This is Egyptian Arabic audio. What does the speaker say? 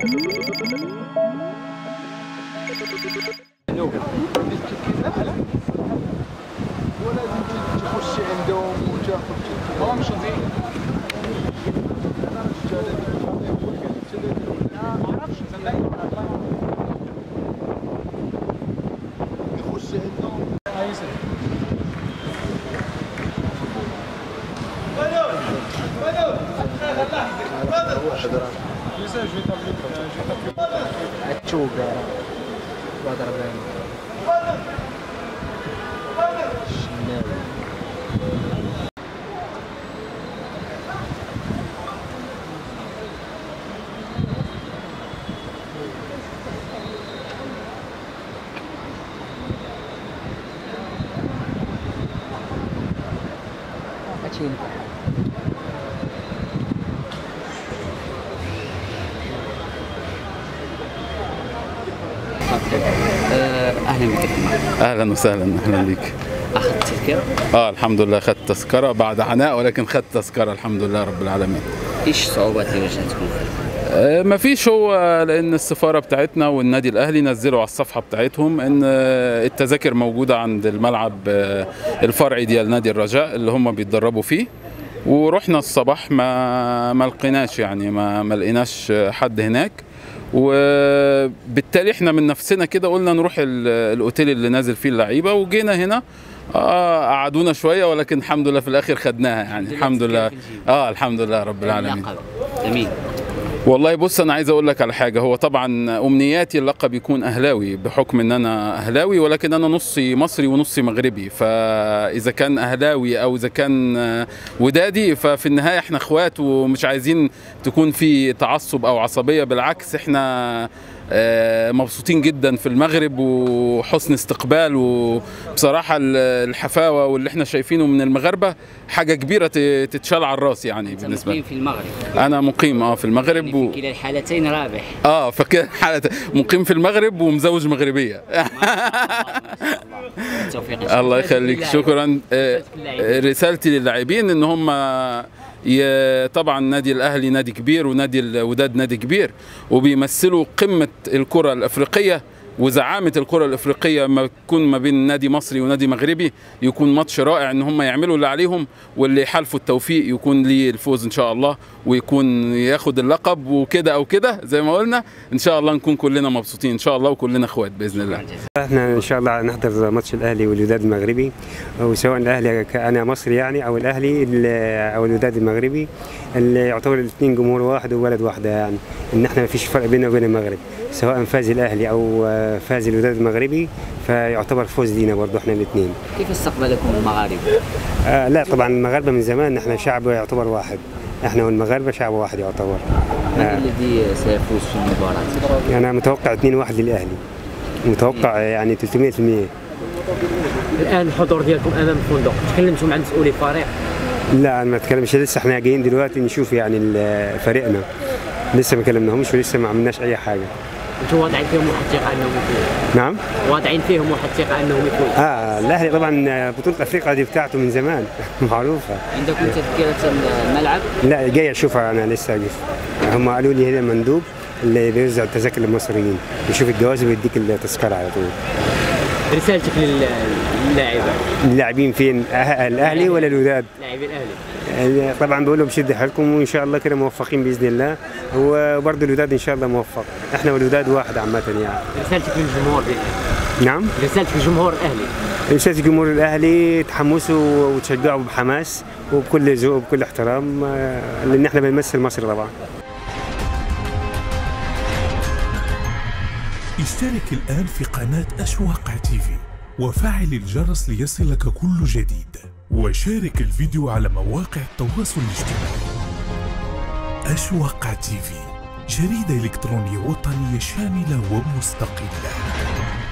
ولازم تخشي عندهم وتاخذ هو مش يخش عندهم التوبة بضرب الشناوي هاتشي ينفع آه، اهلا بك اهلا وسهلا اهلا بيك اخذت تذكره اه الحمد لله خدت تذكره بعد عناء ولكن خدت تذكره الحمد لله رب العالمين ايش الصعوبات اللي واجهتكم آه ما فيش هو لان السفاره بتاعتنا والنادي الاهلي نزلوا على الصفحه بتاعتهم ان آه، التذاكر موجوده عند الملعب آه، الفرعي ديال نادي الرجاء اللي هم بيتدربوا فيه ورحنا الصباح ما ما لقيناش يعني ما ما لقيناش حد هناك وبالتالي احنا من نفسنا كده قلنا نروح ال- الاوتيل اللي نازل فيه اللعيبه وجينا هنا آه قعدونا شويه ولكن الحمد لله في الاخر خدناها يعني الحمد لله اه الحمد لله رب العالمين اللقب جميل والله بص انا عايز اقول لك على حاجه هو طبعا امنياتي اللقب يكون اهلاوي بحكم ان انا اهلاوي ولكن انا نصي مصري ونصي مغربي فاذا كان اهلاوي او اذا كان آه، ودادي ففي النهايه احنا اخوات ومش عايزين تكون في تعصب او عصبيه بالعكس احنا آه، مبسوطين جدا في المغرب وحسن استقبال وبصراحه ال- الحفاوه واللي احنا شايفينه من المغاربه حاجه كبيره ت- تتشال على الراس يعني انت بالنسبه لي مقيم في المغرب انا مقيم اه في المغرب يعني و... في كلا الحالتين رابح اه فكده حالة مقيم في المغرب ومزوج مغربيه التوفيق إن شاء الله يخليك شكرا آه، اللاعبين. رسالتي للاعبين ان هم ي- طبعا نادي الاهلي نادي كبير ونادي الوداد نادي كبير وبيمثلوا قمه الكره الافريقيه وزعامه الكره الافريقيه ما تكون ما بين نادي مصري ونادي مغربي يكون ماتش رائع ان هم يعملوا اللي عليهم واللي يحالفوا التوفيق يكون ليه الفوز ان شاء الله ويكون ياخد اللقب وكده او كده زي ما قلنا ان شاء الله نكون كلنا مبسوطين ان شاء الله وكلنا اخوات باذن الله احنا ان شاء الله نحضر ماتش الاهلي والوداد المغربي وسواء الاهلي ك- انا مصري يعني او الاهلي ال- او الوداد المغربي اللي يعتبر الاثنين جمهور واحد وبلد واحده يعني ان احنا ما فيش فرق بيننا وبين المغرب سواء فاز الاهلي او آه، فاز الوداد المغربي فيعتبر فوز لينا برضه احنا الاثنين كيف استقبلكم المغاربه؟ آه لا طبعا المغاربه من زمان احنا شعب يعتبر واحد احنا والمغاربه شعب واحد يعتبر من آه. الذي سيفوز في المباراه؟ انا متوقع 2-1 للاهلي متوقع يعني 300% الان الحضور ديالكم امام الفندق تكلمتوا مع مسؤولي الفريق لا أنا ما اتكلمش لسه احنا جايين دلوقتي نشوف يعني ال- فريقنا لسه ما كلمناهمش ولسه ما عملناش اي حاجه انتم واضعين فيهم واحد الثقه انهم يفوزوا نعم واضعين فيهم واحد الثقه انهم يفوزوا اه الاهلي طبعا بطوله افريقيا دي بتاعته من زمان معروفه عندكم تذكره الملعب؟ لا جاي اشوفها انا لسه أجي. هم قالوا لي هنا المندوب اللي بيوزع التذاكر للمصريين يشوف الجواز ويديك التذكره على طول رسالتك لل- للاعيبه اللاعبين فين أه- الاهلي ولا الوداد لاعبي الاهلي يعني طبعا بقول لهم شد حيلكم وان شاء الله كده موفقين باذن الله وبرضه الوداد ان شاء الله موفق احنا والوداد واحد عامه يعني رسالتك للجمهور ديالك. نعم رسالتك للجمهور الاهلي رسالة جمهور الأهلي تحمسوا وتشجعوا بحماس وبكل ذوق وبكل احترام آه، لأن احنا بنمثل مصر طبعا اشترك الآن في قناة أشواق تيفي وفعل الجرس ليصلك كل جديد وشارك الفيديو على مواقع التواصل الاجتماعي أشواق تيفي جريدة إلكترونية وطنية شاملة ومستقلة